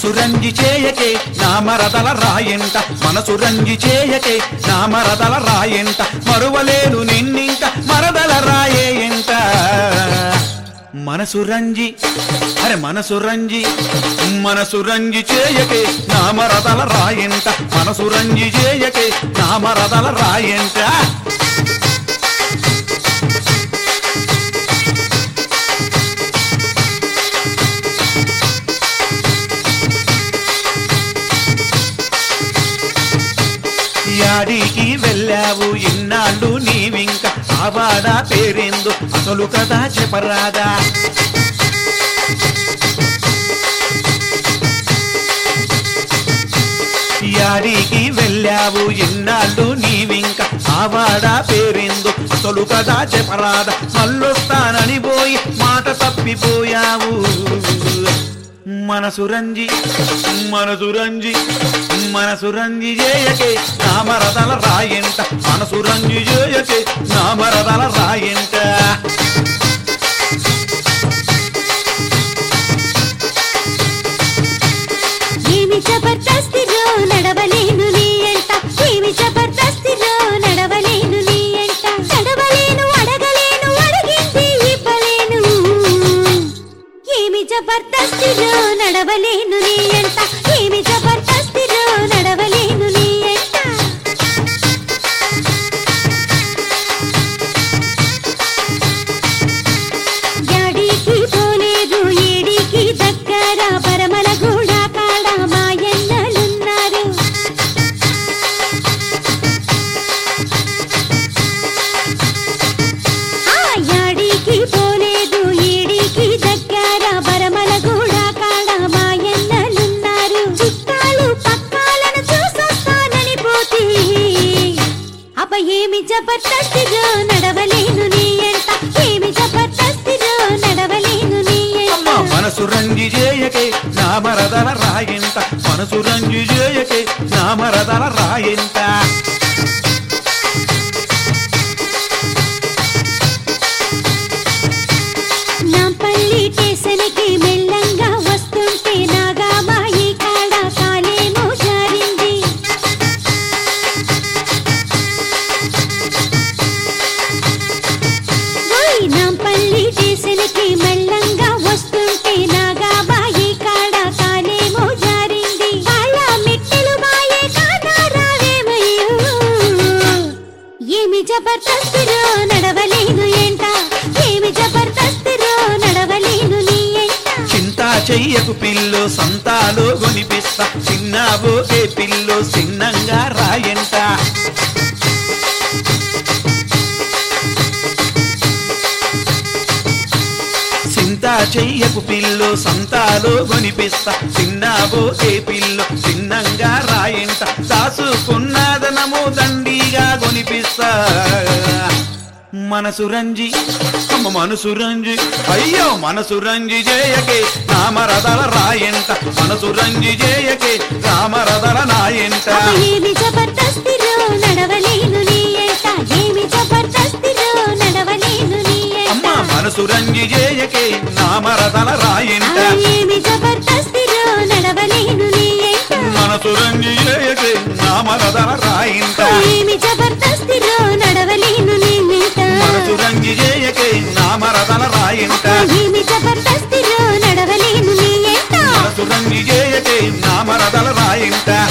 మనసు రంజి చేయకే నా మరదల రాయంట మనసు రంజి చేయకే నా మరదల రాయంట మరువలేను నిన్నింక మరదల రాయేయంట మనసు రంజి అరే మనసు రంజి మనసు రంజి చేయకే నా మరదల రాయంట మనసు రంజి చేయకే నా మరదల రాయంట యాడికి వెళ్ళావు ఇన్నాళ్ళు నీవింక ఆవాడా పేరేందు అసలు కదా చెప్పరాదా యాడికి వెళ్ళావు ఇన్నాళ్ళు నీవింక ఆవాడా పేరేందు అసలు కదా చెప్పరాదా మళ్ళొస్తానని పోయి మాట తప్పిపోయావు మనసు రంజి మనసు రంజి మనసు రంజి చేయకే నా మరదల రాయంట మనసు రంజి చేయకే నా మరదల రాయంట ఏమి జబర్దస్తిలో నడవలేను నీ ఎంట ఏమి జబర్దస్తిలో నడవలేను నీ ఎంట నడవలేను అడగలేను అడిగింది ఇవ్వలేను ఏమి జబర్దస్తిలో నడవలేను నీ ఎంట ఏమి జబర్దస్తిలో నడవలేను నీ ఎంట యాడికి పోలేదు ఏడికి దగ్గర పరమల గూడ కాడ మాయన్నలున్నారు ఆ యాడికి పోలేదు ఏడికి దగ్గర పరమల గూడ కాడ మాయన్నలున్నారు చుట్టాలు పక్కాలను చూసొస్తానని పోతే అబ్బ ఏమి జబర్దస్తిగా నడవలేను నీ ఎంట ఏమి జబర్దస్తిగా నడవలేను నీ అమ్మ ఎంట మనసు రంజి చేయకే నా మరదల రాయంట మనసు రంజి చేయకే నా మరదల రాయంట నా పల్లి స్టేషన్కి మెల్లంగా వస్తుంటే నాగా మాయి కాడ కాలేమో జారింది ఓయ్ నా పల్లి స్టేషన్కి మెల్లంగా వస్తుంటే నాగా మాయి కాడ కాలేమో జారింది కాళ్ళ మెట్టెలు మాయే కాదా రావేమయ్యో ఏమి జబర్దస్తిలో నడవలేను ఏంట ఏమి జబర్దస్తిలో నడవలేను నీ ఎంట చింత చెయ్యకు పిల్లు సంతాలు కొనిపిస్తా చిన్నావు ఏ పిల్లు చిన్నంగా రాయంట చింత చెయ్యకు పిల్లు సంతాలు కొనిపిస్తా చిన్నావు ఏ పిల్లు చిన్నంగా రాయంట దాసుకున్నదనము దండిగా కొనిపిస్తా మనసు రంజి అమ్మ మనసు రంజి అయ్యో మనసు రంజి చేయకే రామరదల రాయంట మనసు రంజి చేయకే రామరదల నాయంట ఏమి జబర్దస్తిలో నడవలేను నీ ఎంట ఏమి జబర్దస్తిలో నడవలేను నీ అమ్మ ఎంట మనసు రంజి చేయకే రామరదల రాయంట ఆ, ఏమి జబర్దస్తిలో నడవలేను నీ ఎంట మనసు రంజి చేయకే రామరదల రాయంట ఏమి జబర్దస్తిలో నడవలేను నీ ఎంట మనసు రంజి చేయకే రామరదల రాయంట ఏమి జబర్దస్తిలో నడవలేను నీ ఎంట మనసు రంజి చేయకే రామరదల రాయంట